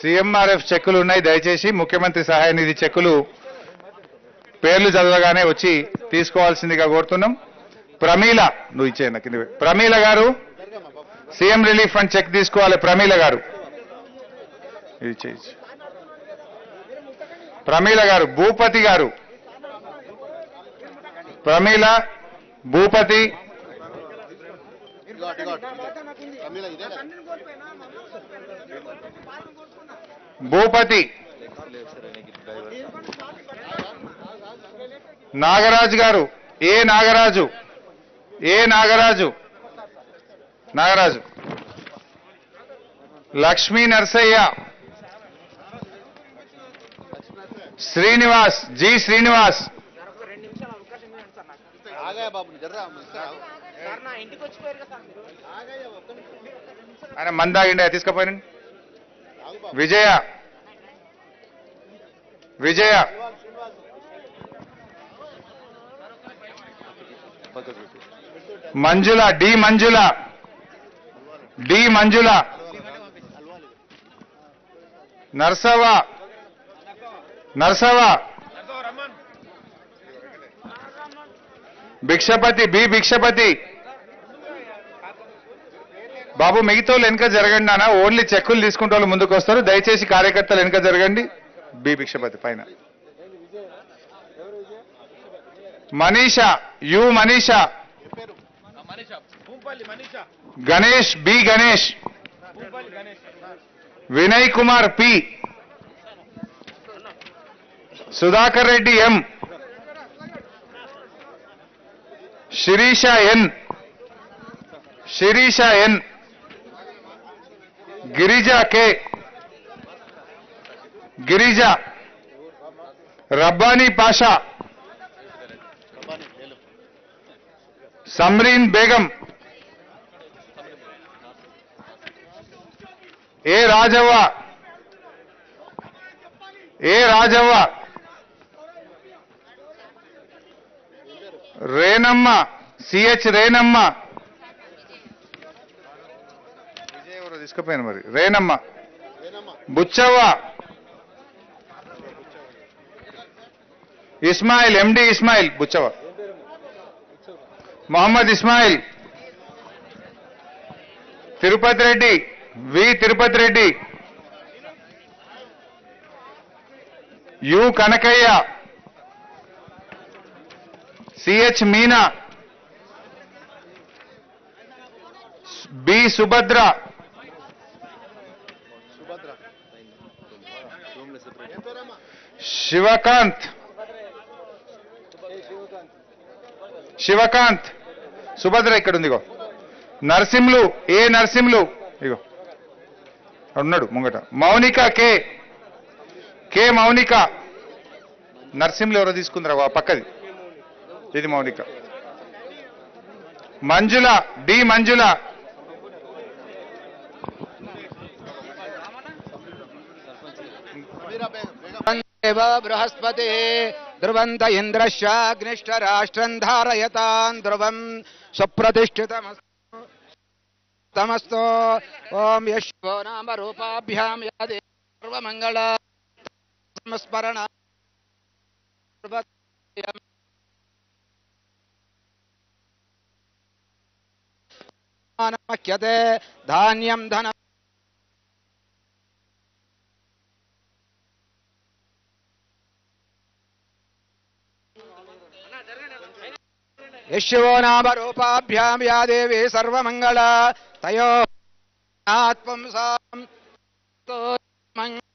CMRF చెక్కులు ఉన్నాయి దయచేసి ముఖ్యమంత్రి సహాయ నిధి చెక్కులు పేర్లు చదవగానే వచ్చి తీసుకోవాల్సిందిగా కోరుతున్నాం ప్రమీల నువ్వు ఇచ్చే కింద పెట్టు. ప్రమీల గారు సీఎం రిలీఫ్ ఫండ్ చెక్ తీసుకోవాలి ప్రమీల గారు ఇది ఇచ్చే, ఇచ్చే. ప్రమీల గారు భూపతి గారు Pramila Bhupathi Bhupathi Nagaraju garu A Nagaraju A Nagaraju Nagaraju Lakshmi Narasaiah Srinivas G Srinivas ఆయన మందాగిండే తీసుకుపోయిన Vijaya Vijaya Manjula D Manjula D Manjula Narsava Narsava Bhikshapathi B Bhikshapathi Babu మిగతా వాళ్ళు వెనక జరగండి నాన్న ఓన్లీ చెక్కులు తీసుకుంటే వాళ్ళు ముందుకు వస్తారు దయచేసి కార్యకర్తలు వెనక జరగండి బి భిక్షపతి పైన Manisha U Manisha Ganesh B Ganesh Vinay Kumar P Sudhakar Reddy M Sirisha N Sirisha N Girija K Girija Rabbani Pasha Samreen Begum A Rajavva A Rajavva Renamma CH Renamma Vijay ఎవరో తీసుకుపోయాను మరి Renamma Bucchavva Ismail MD Ismail Bucchavva Mohammed Ismail Tirupati Reddy V Tirupati Reddy U Kanakaiah CH Meena B Subhadra Shivakanth Shivakanth Subhadra ఇక్కడ ఉంది ఇగో నరసింహులు ఏ నరసింహులు ఇగో ఉన్నాడు ముంగట మౌనిక కే కే మౌనిక నరసింహులు ఎవరో తీసుకుందరా వా పక్కది ఇది మౌనిక మంజుల డి మంజుల एव बृहस्पतिः ध्रुवन्त इन्द्रश्चाग्निष्ठराष्ट्रम् धारयताम् ध्रुवम् सुप्रतिष्ठितमस्तु ॐ यशो नाम रूपाभ्याम् यादे सर्वमङ्गल स्मरण मह्यते धान्यम् धनम् यशो नाम रूपाभ्याम् या देवी सर्वमङ्गल तयो आत्मंसाम्